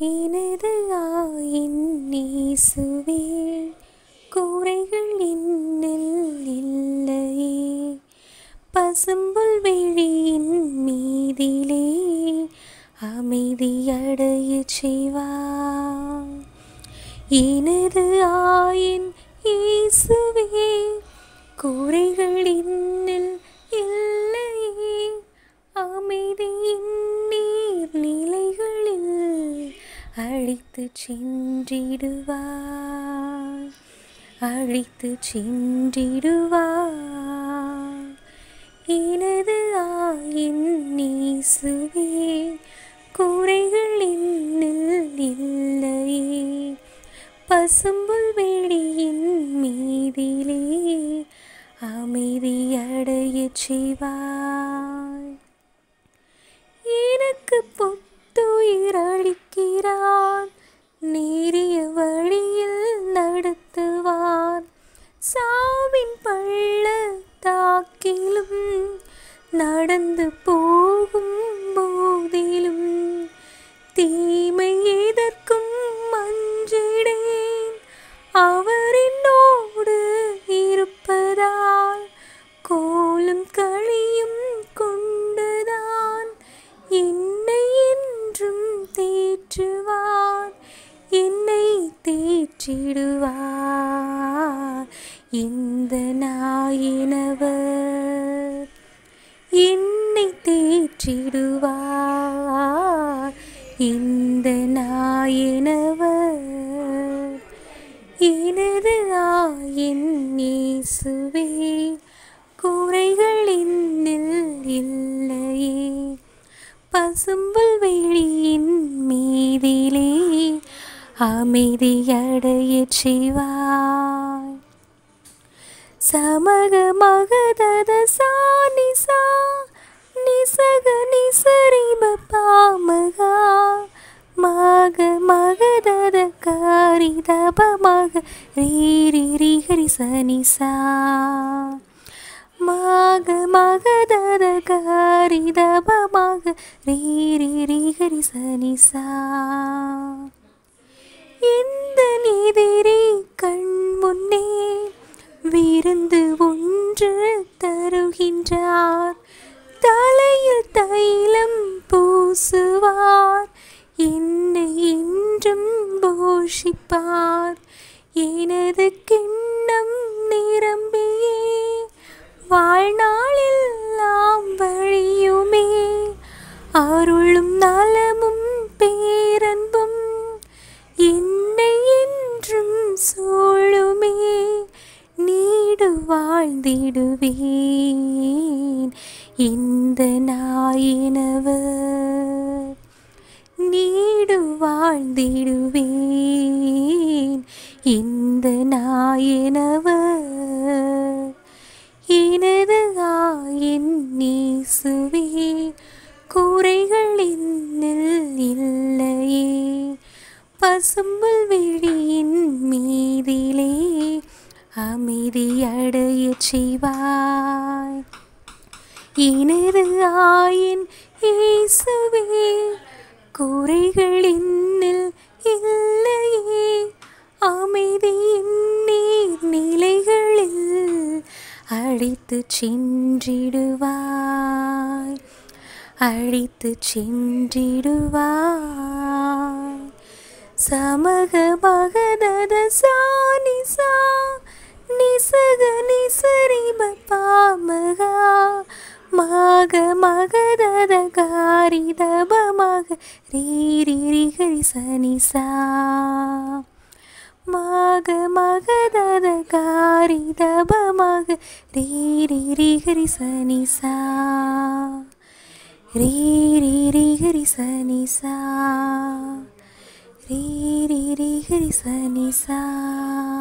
எனது ஆயின் இயேசுவே குறைகள் என்னில் இல்லையே பசும்புல் வெளியின் மீதிலே அமைதியடைய செய்வார் எனது ஆயின் இயேசுவே குறைகள் என்னில் இல்லையே அமைதியின் நீர் நிலைகளில் அழித்து சென்றிடுவார் அழித்து சென்றிடுவார் எனது ஆயின் நீசுவே குறைகள் என்னில் இல்லையே பசும்புல் வெளியின் மீதிலே அமைதியடைய செய்வார் எனக்கு புத்துயிர் அளிக்கிறார் நேரிய வழியில் நடத்துவார் சாவின் பள்ளத்தாக்கிலும் நடந்து போகும் போதிலும் தீமை எதற்கும் மஞ்சிடேன் அவர் என்னோடு இருப்பதால் கோலும் களியும் கொண்டுதான் என்னை என்றும் தேற்றுவார் என்னை தேற்றிடுவார் இந்த நாயினவர் என்னை தேற்றிடுவார் இந்த நாயினவர் எனது ஆயின் இயேசுவே குறைகள் என்னில் இல்லையே பசும்புல் வெளியின் மீதிலே அமைதியடைய செய்வாய் சமக மகதத சானிசா நிசக நிசரிப பாமகா மக மகதத காரி தப மக ரீரி ரி ஹரி சனிசா மக மகதத காரி தப மக ரீரி ரி ஹரி சனிசா இந்த நீதிரி கண் முன்னே விருந்து ஒன்று தருகின்றார் தலையில் தைலம் பூசுவார் என்னை என்றும் போஷிப்பார் எனது கிண்ணம் நிரம்பியே வாழ்நாளெல்லாம் வழியுமே அருளும் நலமும் பேரன்பும் என்னை என்றும் சூழுமே நீடு வாழ்ந்திடுவேன் இந்த நாயினவர் நீடு வாழ்ந்திடுவேன் இந்த நாயினவர் எனது ஆயின் நீசுவே குறைகள் என்னில் இல்லையே பசும்புல் வெளியின் மீதிலே அமைதியடைய செய்வாய் எனது ஆயின் இயேசுவே குறைகள் என்னில் இல்லையே அமைதியின் நீர் நிலைகளில் அழித்து சென்றிடுவாய் அழித்து சென்றிடுவாய் சமக மகதத சானிசா நிசக நிசரிப பாமகா மக மகதத காரி தப மக ரீரி ரி ஹரி சனிசா மக மகதத காரி தப மக ரீரி ரி ஹரி சனிசா ரீரி ரி ஹரி சனிசா ரீரி ரி ஹரி சனிசா